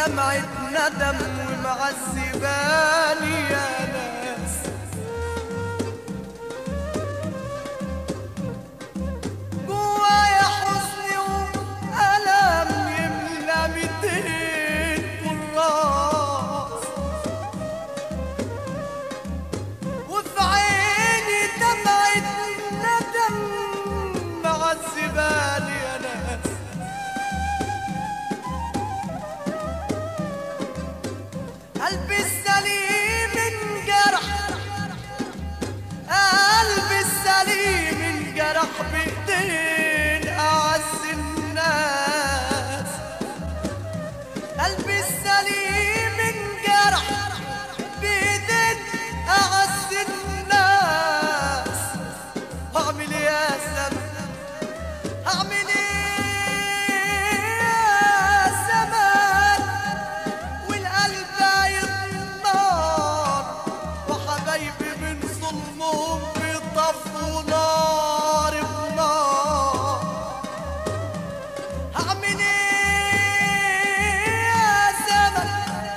دمعة ندم ومعذباني يا ناس جوايا حزن وألم يملى ميتين كراس وفي عيني دمعة ندم معذباني يا ناس قلبي السليم انجرح قلبي السليم انجرح بايدين اعز الناس قلبي السليم انجرح بايدين اعز الناس هعمل ايه يا زمن هعمل ايه يا زمان والقلب يتنار وحبايبي من ظلمهم بيطفوا نار بنار هعمل ايه يا زمن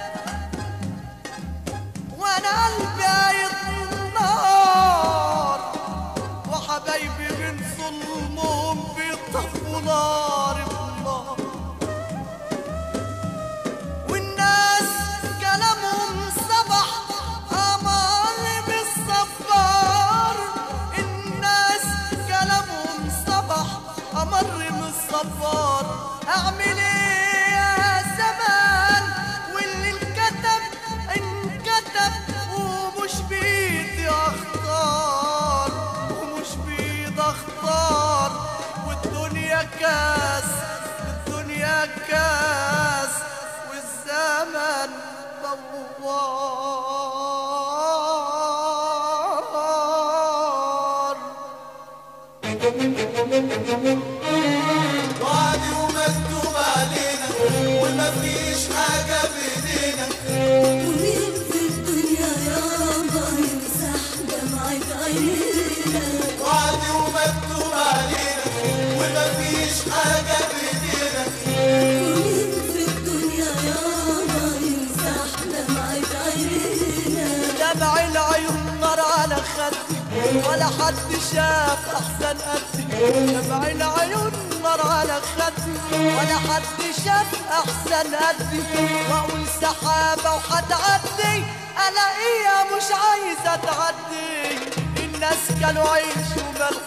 وانا قلبي يتنار وحبايبي من ظلمهم بيطفوا نار بنار والناس كلامهم صبح أمر بالصفار الناس كلامهم صبح أمر بالصفار أعمل إيه يا زمان واللي انكتب انكتب ومش بإيدي أختار ومش بإيدي أختار والدنيا كاس الدنيا كاس والزمن دوار وعدي ومكتوب علينا ومفيش حاجة بإيدينا ومين في الدنيا يابا يمسح دمعة عينينا وعدي ومكتوب علينا ومفيش حاجة بإيدينا ومين في الدنيا يابا يمسح دمعة عينينا دمع العيون نار على خدي ولا حد شاف احسن قدي دمع العيون نار على خدي ولا حد شاف احسن قدي واقول سحابه وحتعدي الاقيها مش عايزه تعدي الناس كانوا عيش وملح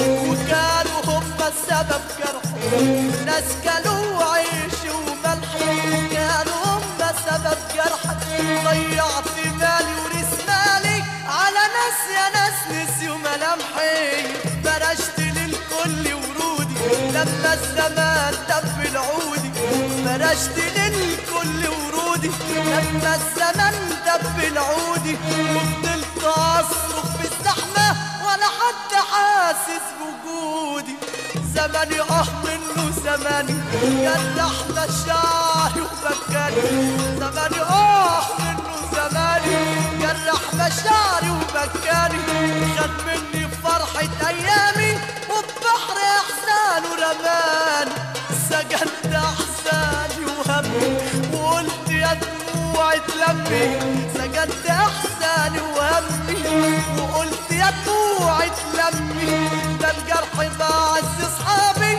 وكانوا هم السبب جرح الناس كانوا عيش وملح وكانوا هم سبب جرح ضيعت مالي ورث مالي على ناس يا ناس نسيوا ملامحي فرشت للكل ورودي لما الزمان دب العودي فرشت للكل ورودي لما الزمان دب العودي وفضلت اصرخ في الزحمه ولا حد حاسس بوجودي زماني اه منه زماني جرح مشاعري وبكاني زماني اه منه زماني جرح مشاعري وبكاني خد مني فرحة أيامي وببحر أحزان ورماني سجنت أحزاني وهمي وقلت يا دموعي تلمي سجنت أحزاني وهمي وقلت يا دموعي تلمي ده الجرح بعز أصحابي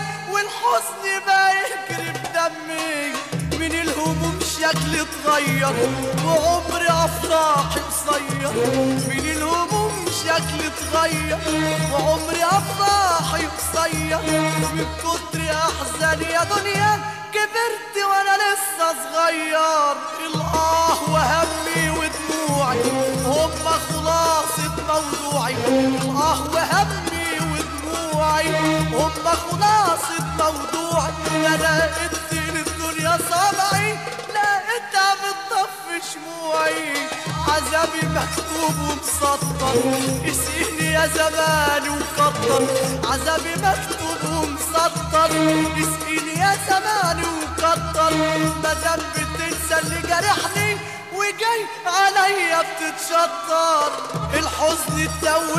والحزن بقى يجري بدمي من الهموم شكلي اتغير وعمري افراحي قصير من الهموم شكلي اتغير وعمري افراحي قصير من كتر احزاني يا دنيا كبرت وانا لسه صغير الاه وهمي ودموعي هم خلاصة موضوعي الاه وهمي ودموعي هم خلاصة موضوعي انا لقيت للدنيا صبعي لقيتها بتطفي شموعي عذابي مكتوب ومسطر اسقيني يا زماني وكتر عذابي مكتوب ومسطر اسقيني يا زماني وكتر مادام بتنسى اللي جرحني وجاي عليا بتتشطر الحزن تتوه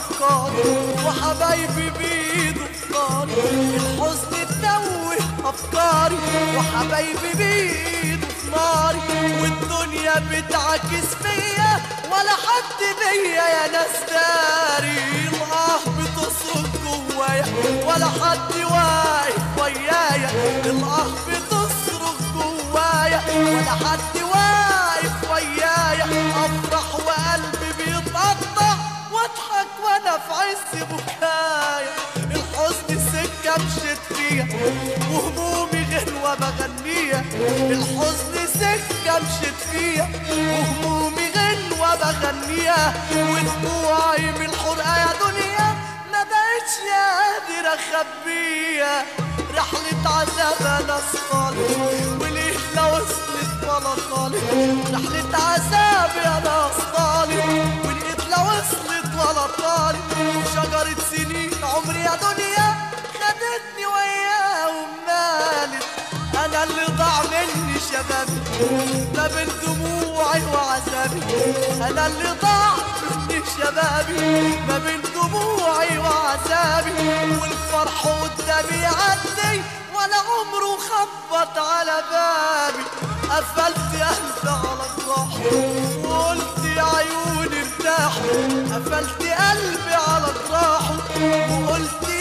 افكاري وحبايبي بايده فطاري الحزن تتوه افكاري وحبايبي بايده ناري والدنيا بتعكس فيا ولا حد بيا يا ناس داري الاه بتصرخ جوايا ولا حد واقف ويايا الاه بتصرخ جوايا ولا حد واقف ويايا افرح وقلبي بيتقطع واضحك وانا في عز بكايا الحزن سكه مشيت فيها وهمومي غنوه بغنيها الحزن سكه مشيت فيها وهمومي غنوه بغنيها ودموعي من الحرقه يا دنيا ما بقتش قادر اخبيها رحلة عذاب انا خالص وليه لا وصلت ولا طالت رحلة عذاب يا ناس طالت ولقيت لا وصلت ولا طالت شجرة سنين عمري يا دنيا خدتني وياها ومالت انا اللي ضاع مني شبابي ما بين دموعي وعذابي انا اللي ضاع مني شبابي ما بين دموعي وعذابي والفرح قدامي يعدي ولا عمره خبط على بابي قفلت قلبي على الراح وقلت يا عيوني ارتاحوا قفلت قلبي على الراح وقلت